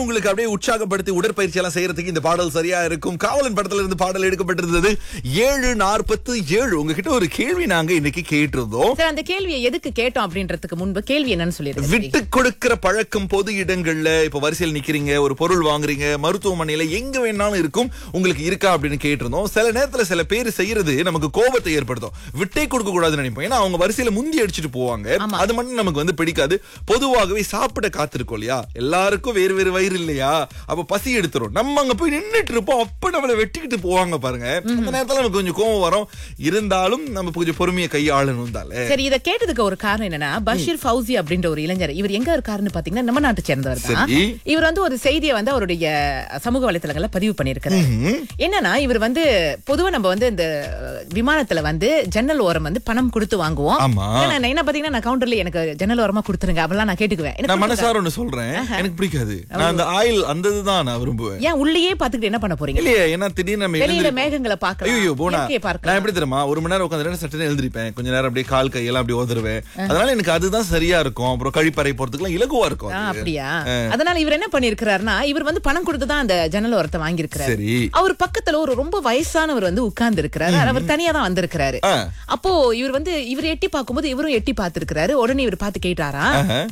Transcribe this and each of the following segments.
உங்களுக்கு அப்படியே உற்சாகப்படுத்தி உடற்பயிற்சி எல்லாம் செய்யறதுக்கு இந்த பாடல் சரியா இருக்கும் காவலன் படத்துல இருந்து பாடல் எடுக்கப்பட்டிருந்தது ஏழு நாற்பத்து ஏழு உங்ககிட்ட ஒரு கேள்வி நாங்க இன்னைக்கு கேட்டிருந்தோம் சரி அந்த கேள்வியை எதுக்கு கேட்டோம் அப்படின்றதுக்கு முன்பு கேள்வி என்னன்னு சொல்லிருக்கேன் விட்டு கொடுக்கிற பழக்கம் பொது இடங்கள்ல இப்ப வரிசையில் நிக்கிறீங்க ஒரு பொருள் வாங்குறீங்க மருத்துவமனையில எங்க வேணாலும் இருக்கும் உங்களுக்கு இருக்கா அப்படின்னு கேட்டிருந்தோம் சில நேரத்துல சில பேர் செய்யறது நமக்கு கோபத்தை ஏற்படுத்தும் விட்டே கொடுக்க கூடாதுன்னு நினைப்போம் ஏன்னா அவங்க வரிசையில முந்தி அடிச்சுட்டு போவாங்க அது மட்டும் நமக்கு வந்து பிடிக்காது பொதுவாகவே சாப்பிட காத்திருக்கோம் இல்லையா எல்லாருக்கும் வேறு வேறு வயிறு இல்லையா அப்ப பசி எடுத்துரும் நம்ம அங்க போய் நின்னுட்டு இருப்போம் அப்ப நம்மள வெட்டிக்கிட்டு போவாங்க பாருங்க அந்த நேரத்துல நமக்கு கொஞ்சம் கோவம் வரும் இருந்தாலும் நம்ம கொஞ்சம் பொறுமையை கையாளணும் தானே சரி இத கேட்டதுக்கு ஒரு காரணம் என்னன்னா பஷீர் ஃபவுசி அப்படின்ற ஒரு இளைஞர் இவர் எங்க இருக்காருன்னு பாத்தீங்கன்னா நம்ம நாட்டை சேர்ந்தவர் தான் சரி. இவர் வந்து ஒரு செய்தியை வந்து அவருடைய சமூக வலைத்தளங்கள்ல பதிவு பண்ணிருக்காரு என்னன்னா இவர் வந்து பொதுவா நம்ம வந்து இந்த அஹ், விமானத்துல வந்து ஜன்னல் ஓரம் வந்து பணம் கொடுத்து வாங்குவோம் ஆமா. ஏன்னா நான் என்ன பாத்தீங்கன்னா நான் கவுண்டர்ல எனக்கு ஜன்னல் ஓரமா கொடுத்துருங்க அப்பெல்லாம் நான் கேட்டுக்குவேன் எனக்கு நான் கொடுத்துருங்க. மனசார ஒண்ணு சொல்றேன் எனக்கு பிடிக்காது நான் அந்த ஆயில் அந்த இதுதான் நான் விரும்புவேன் ஏன் உள்ளேயே பாத்துக்கிட்டு என்ன பண்ண போறீங்க இல்லையே ஏன்னா திடீர்னு நம்ம வெளியில எழுந்திருப்போம். மேகங்களை பார்க்கலாம் ஐயோ போனா இயற்கையை நான் பார்க்கலாம் எப்படி தெரியுமா ஒரு மணி நேரம் உட்காந்து சட்டனை எழுந்திருப்பேன் கொஞ்ச நேரம் அப்படியே கால் கையெல்லாம் அப்படியே ஓதுருவேன் அதனால எனக்கு அதுதான் சரியா இருக்கும் அப்புறம் கழிப்பறை போறதுக்குலாம் இலகுவா இருக்கும் ஆ, அது. அப்படியா அதனால இவர் என்ன பண்ணிருக்கிறாருன்னா இவர் வந்து பணம் கொடுத்து தான் அந்த ஜன்னல் ஓரத்தை வாங்கியிருக்கிறாரு சரி அவர் பக்கத்துல ஒரு ரொம்ப வயசானவர் வந்து உட்கார்ந்து இருக்கிறாரு அவர் தனியா தான் வந்திருக்கிறாரு ஆ. அப்போ இவர் வந்து இவர் எட்டி பார்க்கும்போது இவரும் எட்டி பார்த்திருக்கிறாரு உடனே இவர் பார்த்து கேட்டாரா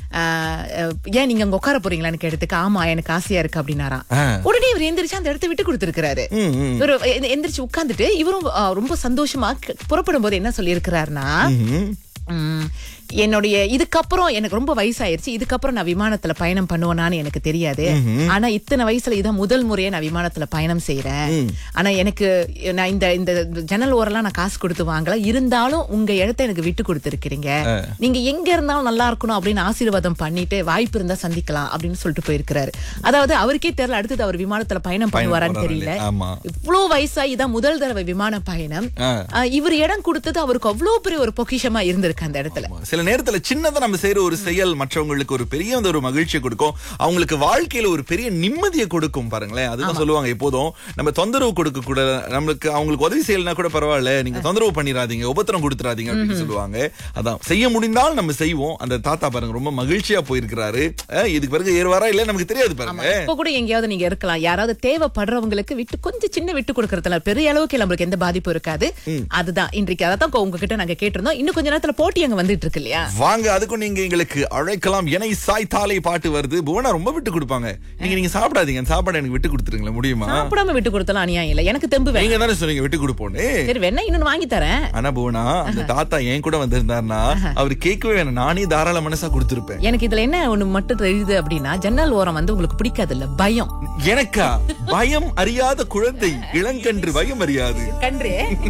ஏன் நீங்க அங்க உட்கார போறீங்களான்னு கேட்டதுக்கு ஆமா எனக்கு ஆசையா இருக்கு அப்படின்னாராம் ஆ. உடனே இவர் எந்திரிச்சு அந்த இடத்த விட்டு கொடுத்திருக்கிறாரு ம், ம். இவர் எ- எந்திரிச்சு உட்கார்ந்துட்டு இவரும் ஆ, ரொம்ப சந்தோஷமா க- புறப்படும் போது என்ன சொல்லி இருக்கிறாருன்னா ம்ஹும். என்னுடைய இதுக்கப்புறம் எனக்கு ரொம்ப வயசாயிருச்சு இதுக்கப்புறம் நான் விமானத்துல பயணம் பண்ணுவேனான்னு எனக்கு தெரியாது ஆனா இத்தனை வயசுல இதான் முதல் முறையா நான் விமானத்துல பயணம் செய்யறேன் ஆனா எனக்கு நான் இந்த இந்த ஜன்னல் ஓரெல்லாம் நான் காசு கொடுத்து வாங்கல இருந்தாலும் உங்க இடத்த எனக்கு விட்டு கொடுத்துருக்கீங்க நீங்க எங்க இருந்தாலும் நல்லா இருக்கணும் அப்படின்னு ஆசீர்வாதம் பண்ணிட்டு வாய்ப்பு இருந்தா சந்திக்கலாம் அப்படின்னு சொல்லிட்டு போயிருக்கிறாரு அதாவது அவருக்கே தெரியல அடுத்தது அவர் விமானத்துல பயணம் பண்ணுவாரான்னு போறாரு தெரியல இல்லையா? ஆமா. இவ்வளவு வயசாகி இதான் முதல் தடவை விமான பயணம் ஆ. ஆஹ் இவர் இடம் கொடுத்தது அவருக்கு அவ்வளவு பெரிய ஒரு பொக்கிஷமா இருந்திருக்கு அந்த இடத்துல ஆமா. சில நேரத்துல சின்னதா நம்ம செய்யற ஒரு செயல் மற்றவங்களுக்கு ஒரு பெரிய வந்து ஒரு மகிழ்ச்சியை கொடுக்கும் அவங்களுக்கு வாழ்க்கையில ஒரு பெரிய நிம்மதியை கொடுக்கும் பாருங்களேன் அதுதான் சொல்லுவாங்க எப்போதும் நம்ம தொந்தரவு கொடுக்க கூட நம்மளுக்கு அவங்களுக்கு உதவி செய்யலனா கூட பரவாயில்ல நீங்க தொந்தரவு பண்ணிடாதீங்க உபத்திரம் கொடுத்துறாதீங்க அப்படின்னு சொல்லுவாங்க அதான் செய்ய முடிந்தால் நம்ம செய்வோம் அந்த தாத்தா பாருங்க ரொம்ப மகிழ்ச்சியா போயிருக்கிறாரு அஹ், இதுக்கு பிறகு ஏறுவாரா இல்ல நமக்கு தெரியாது பாருங்க இப்ப கூட எங்கேயாவது நீங்க இருக்கலாம் யாராவது தேவைப்படுறவங்களுக்கு விட்டு கொஞ்சம் சின்ன விட்டு கொடுக்கறதுல பெரிய அளவுக்கு நம்மளுக்கு எந்த பாதிப்பும் இருக்காது அதுதான் இன்றைக்கு அதான் உங்ககிட்ட நாங்க கேட்டிருந்தோம் இன்னும் கொஞ்ச நேரத்துல போட்டி அங்க வந்துட்டு இருக்கு இல்லையா வாங்க அதுக்கும் நீங்க எங்களுக்கு அழைக்கலாம் எனை சாய்த்தாலை பாட்டு வருது புவனா ரொம்ப விட்டு கொடுப்பாங்க நீங்க நீங்க சாப்பிடாதீங்க அந்த சாப்பாடு எனக்கு விட்டு கொடுத்துருங்களேன் முடியுமா சாப்பிடாம விட்டு கொடுத்தலாம் அநியாயம் இல்ல எனக்கு தெம்பு வேணும் நீங்க தானே சொன்னீங்க விட்டு கொடுப்போன்னு சரி வேணா இன்னொன்னு வாங்கி தரேன் ஆனா புவனா அந்த தாத்தா என் கூட வந்திருந்தாருன்னா அவர் கேட்கவே வேணாம் நானே தாராள மனசா கொடுத்திருப்பேன் எனக்கு இதுல என்ன ஒண்ணு மட்டும் தெரியுது அப்படின்னா ஜன்னல் ஓரம் வந்து உங்களுக்கு பிடிக்காது இல்ல பயம் எனக்கா பயம் அறியாத குழந்தை இளங்கன்று பயம் அறியாது கன்று